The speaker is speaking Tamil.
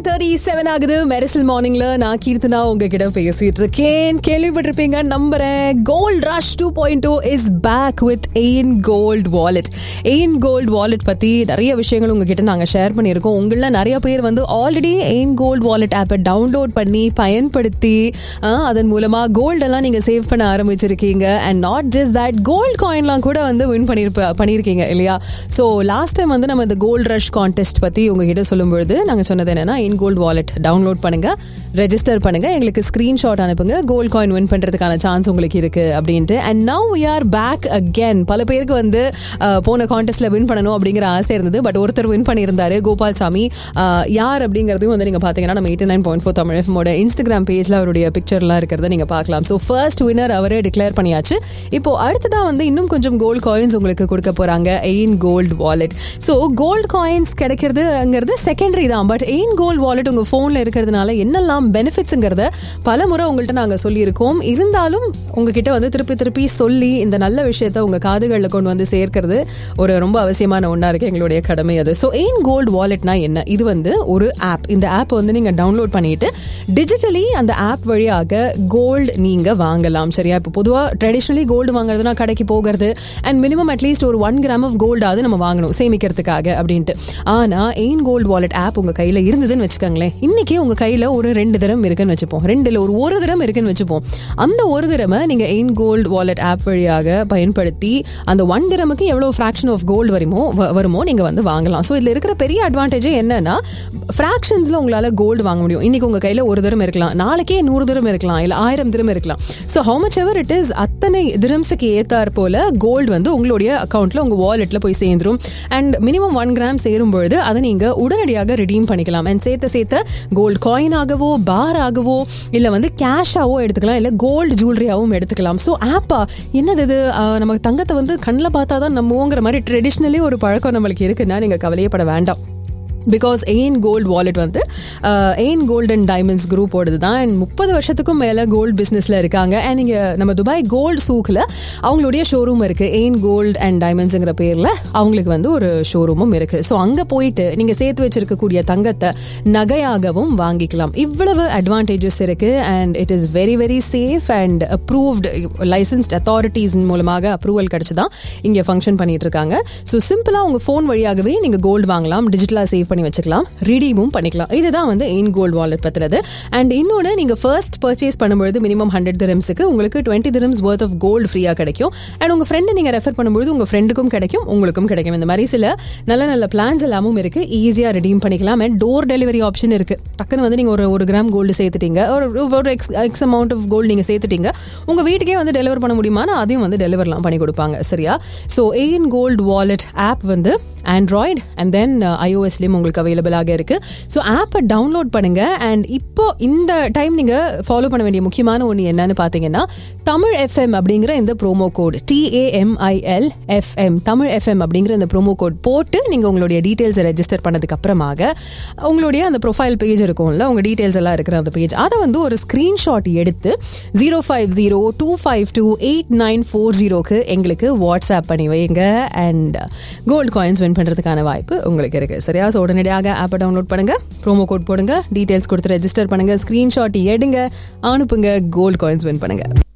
தேர்ட்டி செவன் ஆகுது மெரிசல் மார்னிங்ல நான் கீர்த்தனா உங்ககிட்ட பேசிட்டு இருக்கேன் கேள்விப்பட்டிருப்பீங்க நம்புறேன் gold rush two point two is back with in gold wallet in gold wallet பத்தி நிறைய விஷயங்கள் உங்ககிட்ட நாங்க ஷேர் பண்ணியிருக்கோம் உங்கள நிறைய பேர் வந்து ஆல்ரெடி எயின் கோல்ட் வாலெட் ஆப்பை டவுன்லோட் பண்ணி பயன்படுத்தி அஹ், அதன் மூலமா கோல்ட் எல்லாம் நீங்க சேவ் பண்ண ஆரம்பிச்சிருக்கீங்க and not just that gold காயின்லாம் கூட வந்து வின் பண்ணிருப்ப பண்ணியிருக்கீங்க இல்லையா ஸோ லாஸ்ட் டைம் வந்து நம்ம இந்த கோல்ட் ரஷ் கான்டெஸ்ட் பத்தி உங்ககிட்ட சொல்லும்பொழுது நாங்க சொன்னது என்னன்னா இன் கோல்ட் வாலெட் டவுன்லோட் பண்ணுங்க ரெஜிஸ்டர் பண்ணுங்க எங்களுக்கு ஸ்கிரீன்ஷாட் அனுப்புங்க கோல்ட் காயின் வின் பண்றதுக்கான சான்ஸ் உங்களுக்கு இருக்கு அப்படின்ட்டு and now we are back again பல பேருக்கு வந்து அஹ், போன கான்டெஸ்ட்ல வின் பண்ணணும் அப்படிங்கிற ஆசை இருந்தது பட் ஒருத்தர் வின் பண்ணியிருந்தாரு கோபால் சாமி அஹ், யார் அப்படிங்கிறதையும் வந்து நீங்க பாத்தீங்கன்னா நம்ம eighty nine point four Tamil எஃப்மோட இன்ஸ்டாகிராம் பேஜ்ல அவருடைய பிக்சர்லாம் இருக்கிறத நீங்க பார்க்கலாம் ஸோ ஃபர்ஸ்ட் வின்னர் அவரே டிக்ளேர் பண்ணியாச்சு இப்போ அடுத்ததா வந்து இன்னும் கொஞ்சம் கோல்ட் காயின்ஸ் உங்களுக்கு கொடுக்க போறாங்க in gold wallet so gold coins கிடைக்கிறதுங்கிறது செகண்டரி தான் பட் எயின் கோல்ட் வாலெட் உங்க போன்ல இருக்கிறதுனால என்னெல்லாம் பெனிஃபிட்ஸுங்கிறத பல முறை உங்கள்கிட்ட நாங்க சொல்லியிருக்கோம் இருந்தாலும் உங்ககிட்ட வந்து திருப்பி திருப்பி சொல்லி இந்த நல்ல விஷயத்த உங்க காதுகளில் கொண்டு வந்து சேர்க்கிறது ஒரு ரொம்ப அவசியமான ஒன்றா இருக்கு எங்களுடைய கடமை அது ஸோ எயின் கோல்ட் வாலெட்னா என்ன இது வந்து ஒரு ஆப் இந்த ஆப் வந்து நீங்க டவுன்லோட் பண்ணிட்டு டிஜிட்டலி அந்த ஆப் வழியாக கோல்டு நீங்க வாங்கலாம் சரியா இப்போ பொதுவாக ட்ரெடிஷ்னலி கோல்டு வாங்குறதுனா கடைக்கு போகிறது அண்ட் மினிமம் அட்லீஸ்ட் ஒரு ஒன் கிராம் ஆஃப் கோல்டாவது நம்ம வாங்கணும் சேமிக்கிறதுக்காக அப்படின்ட்டு ஆனா எயின் கோல்டு வாலெட் ஆப் உங்க கையில இருந்ததுன்னு வச்சுக்கோங்களேன் இன்னைக்கு உங்க கையில ஒரு ரெண்டு தினம் இருக்குன்னு வச்சுப்போம் ரெண்டுல ஒரு ஒரு தினம் இருக்குன்னு வச்சுப்போம் அந்த ஒரு தினமை நீங்க எயின் கோல்டு வாலெட் ஆப் வழியாக பயன்படுத்தி அந்த ஒன் திரமுக்கு எவ்வளவு ஃபிராக்ஷன் ஆஃப் கோல்டு வருமோ வ- வருமோ நீங்க வந்து வாங்கலாம் ஸோ இதுல இருக்கிற பெரிய அட்வான்டேஜ் என்னன்னா ஃபிராக்ஷன்ஸ்ல உங்களால கோல்டு வாங்க முடியும் இன்னைக்கு உங்க கையில ஒரு திரம் இருக்கலாம் நாளைக்கே நூறு திரம் இருக்கலாம் இல்ல ஆயிரம் திரம் இருக்கலாம் so how much ever it is அத்தனை திரம்ஸுக்கு ஏத்தார் போல கோல்டு வந்து உங்களுடைய அக்கௌண்ட்ல உங்க வாலெட்ல போய் சேர்ந்துரும் அண்ட் மினிமம் ஒன் கிராம் சேரும் பொழுது அதை நீங்க உடனடியாக ரிடீம் பண்ணிக்கலாம் அண்ட் சேர்த்த சேர்த்த கோல்டு காயினாகவோ பார் ஆகவோ இல்ல வந்து கேஷாவோ எடுத்துக்கலாம் இல்ல கோல்டு ஜுவல்லரியாவும் எடுத்துக்கலாம் ஸோ ஆப்பா என்னது இது ஆஹ் நமக்கு தங்கத்தை வந்து கண்ணில் பார்த்தா தான் நம்புவோங்கிற மாதிரி ட்ரெடிஷ்னலி ஒரு பழக்கம் நம்மளுக்கு இருக்குன்னா நீங்க கவலையப்பட வேண்டாம் பிகாஸ் எயின் கோல்டு வாலெட் வந்து எயின் கோல்ட் அண்ட் டைமண்ட்ஸ் குரூப்போடது தான் அண்ட் முப்பது வருஷத்துக்கும் மேலே கோல்டு பிஸ்னஸில் இருக்காங்க அண்ட் இங்கே நம்ம துபாய் கோல்டு சூக்கில் அவங்களுடைய ஷோரூம் இருக்குது எயின் கோல்ட் அண்ட் டைமண்ட்ஸுங்கிற பேரில் அவங்களுக்கு வந்து ஒரு ஷோரூமும் இருக்குது ஸோ அங்கே போயிட்டு நீங்கள் சேர்த்து வச்சிருக்கக்கூடிய தங்கத்தை நகையாகவும் வாங்கிக்கலாம் இவ்வளவு அட்வான்டேஜஸ் இருக்குது and it is very very safe and approved licensed authorities மூலமாக அப்ரூவல் கிடச்சி தான் இங்கே ஃபங்க்ஷன் பண்ணிட்டு இருக்காங்க ஸோ சிம்பிளாக உங்கள் ஃபோன் வழியாகவே நீங்கள் கோல்டு வாங்கலாம் டிஜிட்டலாக சேவ் பண்ணி வச்சுக்கலாம் ரிடீமும் பண்ணிக்கலாம் இதுதான் வந்து இன் கோல்டு வாலெட் பற்றினது அண்ட் இன்னொன்று நீங்கள் ஃபர்ஸ்ட் பர்ச்சேஸ் பண்ணும்பொழுது மினிமம் ஹண்ட்ரட் திரம்ஸுக்கு உங்களுக்கு twenty dirhams worth of gold ஃப்ரீயாக கிடைக்கும் அண்ட் உங்கள் ஃப்ரெண்டு நீங்கள் ரெஃபர் பண்ணும்போது உங்கள் ஃப்ரெண்டுக்கும் கிடைக்கும் உங்களுக்கும் கிடைக்கும் இந்த மாதிரி சில நல்ல நல்ல பிளான்ஸ் எல்லாமும் இருக்குது ஈஸியாக ரிடீம் பண்ணிக்கலாம் அண்ட் டோர் டெலிவரி ஆப்ஷன் இருக்குது டக்குன்னு வந்து நீங்கள் ஒரு ஒரு கிராம் கோல்டு சேர்த்துட்டீங்க ஒரு ஒரு x x amount of gold நீங்கள் சேர்த்துட்டீங்க உங்கள் வீட்டுக்கே வந்து டெலிவர் பண்ண முடியுமானா அதையும் வந்து டெலிவர்லாம் பண்ணி கொடுப்பாங்க சரியா so in gold wallet app வந்து ஆண்ட்ராய்டு அண்ட் தென் ஐஓஎஸ்லேயும் உங்களுக்கு அவைலபிளாக இருக்கு ஸோ ஆப்பை டவுன்லோட் பண்ணுங்க அண்ட் இப்போ இந்த டைம் நீங்க ஃபாலோ பண்ண வேண்டிய முக்கியமான ஒன்று என்னன்னு பார்த்தீங்கன்னா தமிழ் எஃப்எம் அப்படிங்கிற இந்த promo code T A M I L FM Tamil FM அப்படிங்கிற இந்த ப்ரோமோ கோட் போட்டு நீங்க உங்களுடைய டீட்டெயில்ஸை ரெஜிஸ்டர் பண்ணதுக்கு அப்புறமாக உங்களுடைய அந்த ப்ரொஃபைல் பேஜ் இருக்கும்ல உங்க டீட்டெயில்ஸ் எல்லாம் இருக்கிற அந்த பேஜ் அதை வந்து ஒரு ஸ்க்ரீன்ஷாட் எடுத்து zero five zero two five two eight nine four ஜீரோக்கு எங்களுக்கு வாட்ஸ்அப் பண்ணி வைங்க அண்ட் கோல்டு காயின்ஸ் வின் பண்ணுறதுக்கான வாய்ப்பு உங்களுக்கு இருக்கு சரியா ஸோ உடனடியாக ஆப்பை டவுன்லோட் பண்ணுங்க ப்ரோமோ கோட் போடுங்க டீட்டெயில்ஸ் கொடுத்து ரெஜிஸ்டர் பண்ணுங்க ஸ்க்ரீன்ஷாட் எடுங்க அனுப்புங்க கோல்டு காயின்ஸ் வின் பண்ணுங்க